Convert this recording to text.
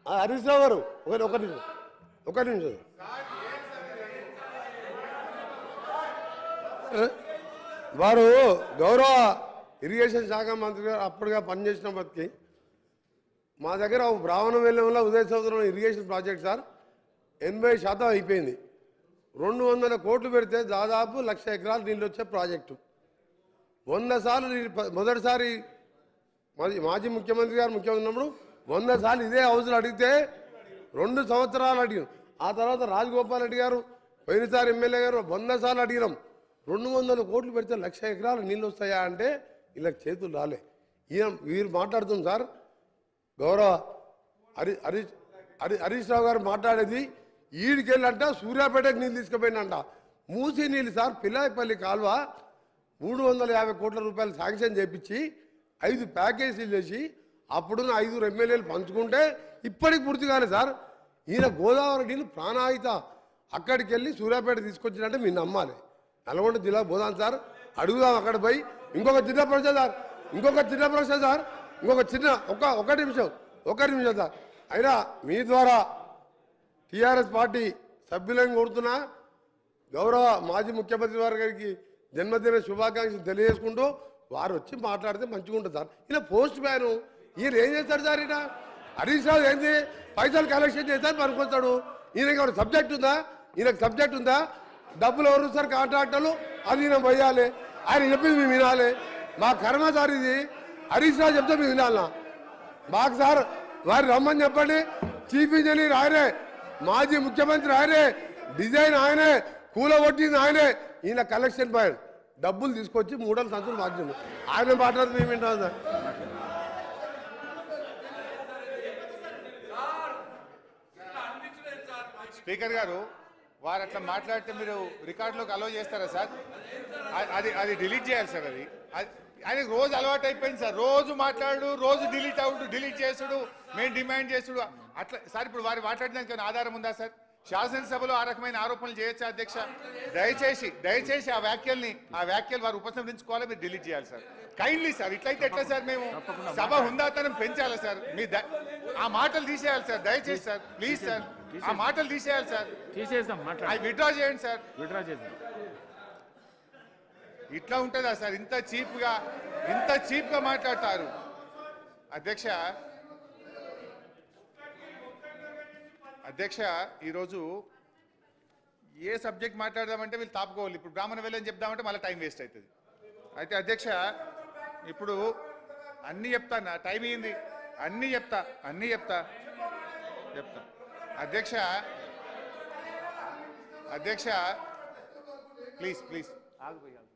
ఆ, హరీష్ రావు గారు ఒక ఒక నిమిషం ఒక నిమిషం వారు గౌరవ ఇరిగేషన్ శాఖ మంత్రి గారు అప్పటిగా పనిచేసిన బతికి మా దగ్గర ఒక బ్రాహ్మణం వెళ్ళంలో ఉదయ సముద్రం ఇరిగేషన్ ప్రాజెక్ట్ సార్ ఎనభై శాతం అయిపోయింది రెండు వందల కోట్లు పెడితే దాదాపు లక్ష ఎకరాలు నీళ్ళు వచ్చే ప్రాజెక్టు వంద సార్లు నీళ్ళు ప- మొదటిసారి మాజీ మాజీ ముఖ్యమంత్రి గారు ముఖ్యమంత్రి ఉన్నప్పుడు వంద సార్లు ఇదే హౌస్లో అడిగితే రెండు సంవత్సరాలు అడిగాం ఆ తర్వాత రాజగోపాల్ రెడ్డి గారు పోయినసారి ఎమ్మెల్యే గారు వంద సార్లు అడిగినాం రెండు వందల కోట్లు పెడితే లక్ష ఎకరాలు నీళ్ళు వస్తాయా అంటే ఇలా చేతులు రాలే ఈయన వీరు మాట్లాడుతుంది సార్ గౌరవ హరి హరీష్ హరి హరీష్ రావు గారు మాట్లాడేది ఈడికెళ్ళంట సూర్యాపేటకు నీళ్ళు తీసుకుపోయినంట మూసి నీళ్ళు సార్ పిల్లాయిపల్లి కాలువ మూడు వందల యాభై కోట్ల రూపాయలు శాంక్షన్ చేపించి ఐదు ప్యాకేజీలు చేసి అప్పుడున్న ఐదుగురు ఎమ్మెల్యేలు పంచుకుంటే ఇప్పటికి పూర్తి కాలేదు సార్ ఈయన గోదావరి నీళ్ళు ప్రాణాయిత అక్కడికి వెళ్ళి సూర్యాపేట తీసుకొచ్చినట్టే మీరు నమ్మాలి నల్గొండ జిల్లా పోదాం సార్ అడుగుదాం అక్కడ పోయి ఇంకొక చిన్న ప్రశ్న సార్ ఇంకొక చిన్న ప్రశ్న సార్ ఇంకొక చిన్న ఒక ఒక నిమిషం ఒక నిమిషం సార్ అయినా మీ ద్వారా టీఆర్ఎస్ పార్టీ సభ్యులను కోరుతున్నా గౌరవ మాజీ ముఖ్యమంత్రి వారి గారికి జన్మదిన శుభాకాంక్షలు తెలియజేసుకుంటూ వారు వచ్చి మాట్లాడితే మంచిగా ఉంటుంది సార్ ఈయన పోస్ట్ మ్యాన్ ఈయన ఏం చేస్తాడు సార్ ఈయన హరీష్ రావు ఏంది పైసలు కలెక్షన్ చేస్తాను పనుకొస్తాడు ఈయనకి ఎవరు సబ్జెక్ట్ ఉందా ఈయనకు సబ్జెక్ట్ ఉందా డబ్బులు ఎవరు సార్ కాంట్రాక్టర్లు అది ఈయన పోయాలి ఆయన చెప్పింది మేము వినాలి మా కర్మ సార్ ఇది హరీష్ రావు చెప్తే మేము వినాలనా మాకు సార్ వారు రమ్మని చెప్పండి చీఫ్ ఇంజనీర్ ఆయనే మాజీ ముఖ్యమంత్రి ఆయనే డిజైన్ ఆయనే కూల కొట్టింది ఆయనే ఈయన కలెక్షన్ పాయింట్ డబ్బులు తీసుకొచ్చి మూడల సంచులు మార్చింది ఆయన మాట్లాడితే మేము వింటాం సార్ స్పీకర్ గారు వారు అట్లా మాట్లాడితే మీరు రికార్డులోకి అలో చేస్తారా సార్ అ- అది అది డిలీట్ చేయాలి సార్ అది అది- ఆయనకు రోజు అలవాటు అయిపోయింది సార్ రోజు మాట్లాడు రోజు డిలీట్ అవుడు డిలీట్ చేసుడు మేము డిమాండ్ చేసుడు అట్లా సార్ ఇప్పుడు వారు మాట్లాడడానికి ఏమైనా ఆధారం ఉందా సార్ శాసనసభలో ఆ రకమైన ఆరోపణలు చేయొచ్చా అధ్యక్ష దయచేసి దయచేసి ఆ వ్యాఖ్యల్ని ఆ వ్యాఖ్యలు వారు ఉపసంహరించుకోవాలి మీరు డిలీట్ చేయాలి సార్ కైండ్లీ సార్ ఇట్లయితే ఎట్లా సార్ మేము సభ హుందాతనం పెంచాలి సార్ మీ ద- ఆ మాటలు తీసేయాలి సార్ దయచేసి సార్ ప్లీజ్ సార్ ఆ మాటలు తీసేయాలి సార్ తీసేద్దాం అవి మాట్లాడి విత్డ్రా చేయండి సార్ విడ్రా చేద్దాం ఇట్లా ఉంటుందా సార్ ఇంత చీప్గా ఇంత చీప్గా మాట్లాడతారు అధ్యక్ష అధ్యక్ష ఈరోజు ఏ సబ్జెక్ట్ మాట్లాడదామంటే వీళ్ళు తాపుకోవాలి ఇప్పుడు బ్రాహ్మణ వెళ్ళని చెప్దామంటే మళ్ళీ టైం వేస్ట్ అవుతుంది అయితే అధ్యక్ష ఇప్పుడు అన్నీ చెప్తా నా టైం అయింది అన్నీ చెప్తా అన్నీ చెప్తా చెప్తా అధ్యక్ష అధ్యక్ష ప్లీజ్ ప్లీజ్ ఆగిపోయి